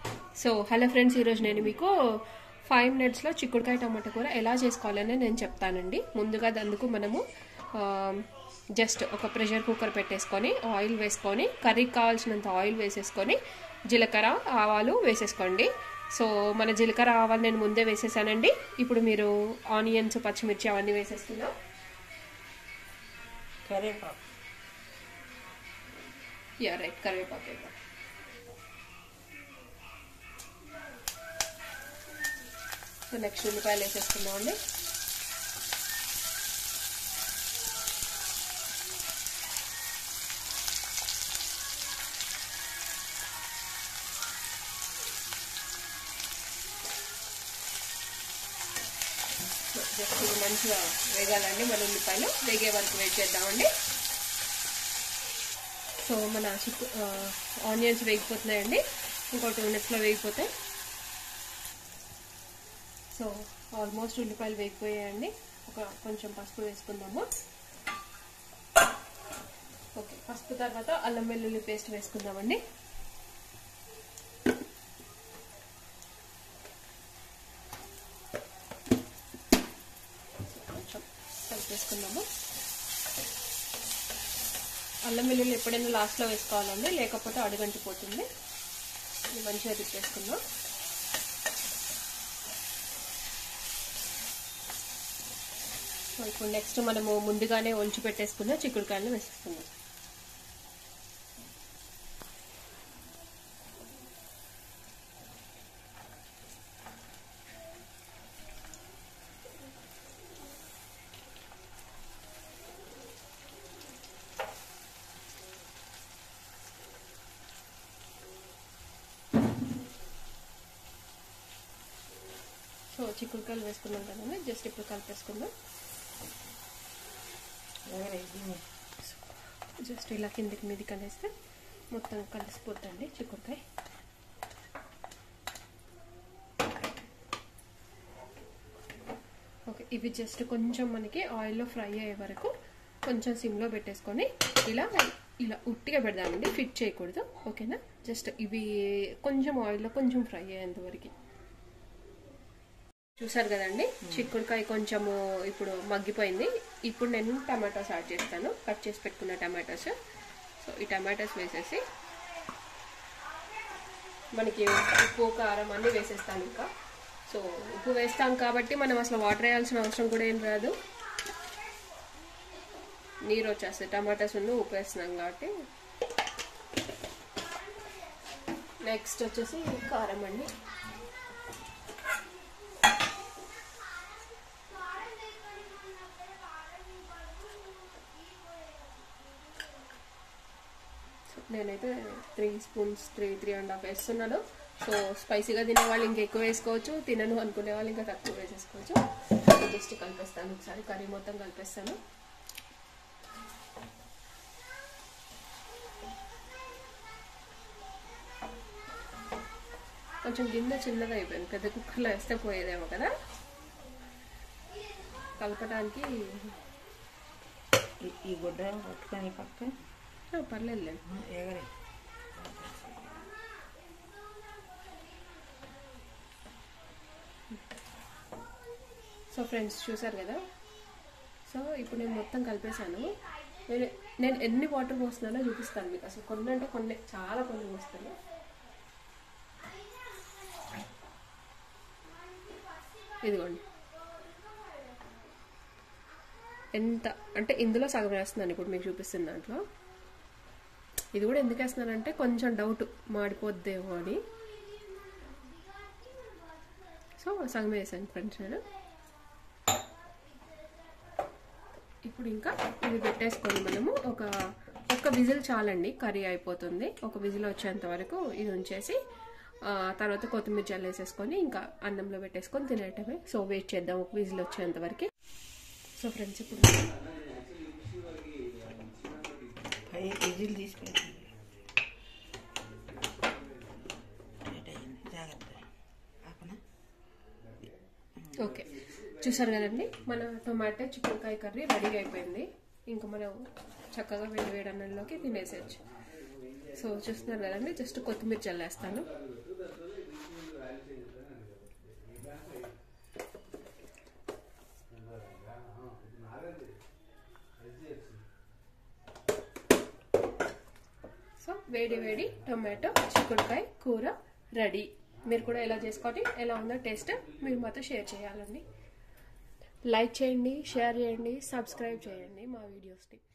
so hello friends ఈరోజు నేను మీకు ఫైవ్ మినిట్స్లో చిక్కుడుకాయ టమాటా కూర ఎలా చేసుకోవాలని నేను చెప్తానండి ముందుగా అందుకు మనము జస్ట్ ఒక ప్రెషర్ కుక్కర్ పెట్టేసుకొని ఆయిల్ వేసుకొని కర్రీకి కావాల్సినంత ఆయిల్ వేసేసుకొని జీలకర్ర ఆవాలు వేసేసుకోండి సో మన జీలకర్ర ఆవాలు నేను ముందే వేసేసానండి ఇప్పుడు మీరు ఆనియన్స్ పచ్చిమిర్చి అవన్నీ వేసేస్తున్నాం కరేపాకు యా రైట్ కరివేపాకు వేద్దాం సో నెక్స్ట్ ఉల్లిపాయలు వేసేసుకుందాం అండి జస్ట్ ఇది మంచిగా వేగాలండి మన ఉల్లిపాయలు వేగే వరకు వెయిట్ చేద్దామండి సో మన చిక్కు ఆనియన్స్ వేగిపోతున్నాయండి ఇంకో టూ మినిట్స్లో వేగిపోతాయి సో ఆల్మోస్ట్ ఉల్లిపాయలు వేగిపోయాయండి ఒక కొంచెం పసుపు వేసుకుందాము ఓకే పసుపు తర్వాత అల్లం వెల్లుల్లి పేస్ట్ వేసుకుందామండి కొంచెం కలిపేసుకుందాము అల్లం వెల్లుల్లి ఎప్పుడైనా లాస్ట్లో వేసుకోవాలండి లేకపోతే అడుగంటిపోతుంది ఇది మంచిగా తిప్పేసుకుందాం సో ఇప్పుడు నెక్స్ట్ మనము ముందుగానే ఒలిచి పెట్టేసుకున్న చిక్కుడుకాయలు వేసేసుకుందాం సో చిక్కుడుకాయలు వేసుకున్నాం కదండి జస్ట్ ఇప్పుడు కలిపేసుకుందాం జస్ట్ ఇలా కిందికి మీదకి అనేస్తే మొత్తం కలిసిపోద్దండి చిక్కుడుకాయ ఓకే ఇవి జస్ట్ కొంచెం మనకి ఆయిల్లో ఫ్రై అయ్యే వరకు కొంచెం సిమ్లో పెట్టేసుకొని ఇలా ఇలా ఉట్టిగా పెడదామండి ఫిట్ చేయకూడదు ఓకేనా జస్ట్ ఇవి కొంచెం ఆయిల్లో కొంచెం ఫ్రై అయ్యేంత వరకు చూసారు కదండి చిక్కుడుకాయ కొంచెము ఇప్పుడు మగ్గిపోయింది ఇప్పుడు నేను టమాటోస్ యాడ్ చేస్తాను కట్ చేసి పెట్టుకున్న టమాటోస్ సో ఈ టమాటోస్ వేసేసి మనకి ఉప్పు కారం అన్నీ వేసేస్తాను ఇంకా సో ఉప్పు వేస్తాం కాబట్టి మనం అసలు వాటర్ వేయాల్సిన అవసరం కూడా ఏం రాదు నీరు వచ్చేస్తాయి టమాటాస్ ఉన్న ఉప్పు వేస్తున్నాం కాబట్టి నెక్స్ట్ వచ్చేసి కారం అండి నేనైతే three spoons three three and half వేస్తున్నాను సో స్పైసీగా తినే వాళ్ళు ఇంకా ఎక్కువ వేసుకోవచ్చు తినను అనుకునే వాళ్ళు ఇంకా తక్కువ వేసేసుకోవచ్చు జస్ట్ కలిపేస్తాను ఒకసారి కర్రీ మొత్తం కలిపేస్తాను కొంచెం గిన్నె చిన్నగా అయిపోయింది పెద్ద కుక్కర్లో వేస్తే పోయేదేమో కదా కలపడానికి ఈ గుడ్డ పట్టుకొని పక్క పర్లేదు ఎగరే సో ఫ్రెండ్స్ చూసారు కదా సో ఇప్పుడు నేను మొత్తం కలిపేశాను నేను నేను ఎన్ని వాటర్ పోస్తున్నానో చూపిస్తాను మీకు అసలు కొన్ని అంటే కొన్ని చాలా కొన్ని పోస్తాను ఇదిగోండి ఎంత అంటే ఇందులో సగం వేస్తున్నాను ఇప్పుడు మీకు చూపిస్తున్న దాంట్లో ఇది కూడా ఎందుకు వేస్తున్నానంటే కొంచెం డౌట్ మాడిపోద్దేమో అని సో సగం వేసాను ఫ్రెండ్స్ నేను ఇప్పుడు ఇంకా ఇవి పెట్టేసుకొని మనము ఒక ఒక్క విజిల్ చాలండి కర్రీ అయిపోతుంది ఒక విజిల్ వచ్చేంత వరకు ఇది ఉంచేసి తర్వాత కొత్తిమీర చల్లేసేసుకొని ఇంకా అన్నంలో పెట్టేసుకొని తినేటమే సో వెయిట్ చేద్దాం ఒక విజిల్ వచ్చేంత వరకు సో ఫ్రెండ్స్ ఇప్పుడు పై విజిల్ తీసి పెట్టి జాగ్రత్త ఆపనా ఓకే చూసారు కదండి మన టొమాటో చికెన్కాయ కర్రీ రెడీ అయిపోయింది ఇంకా మనం చక్కగా వేడి వేడి అన్నంలోకి తినేసేయచ్చు సో చూస్తున్నారు కదండి జస్ట్ కొత్తిమీర చల్లేస్తాను వేడి వేడి టొమాటో చిక్కుడుకాయ కూర రెడీ మీరు కూడా ఎలా చేసుకోండి ఎలా ఉందో టేస్ట్ మీరు మాతో షేర్ చేయాలండి లైక్ చేయండి షేర్ చేయండి సబ్స్క్రైబ్ చేయండి మా వీడియోస్ని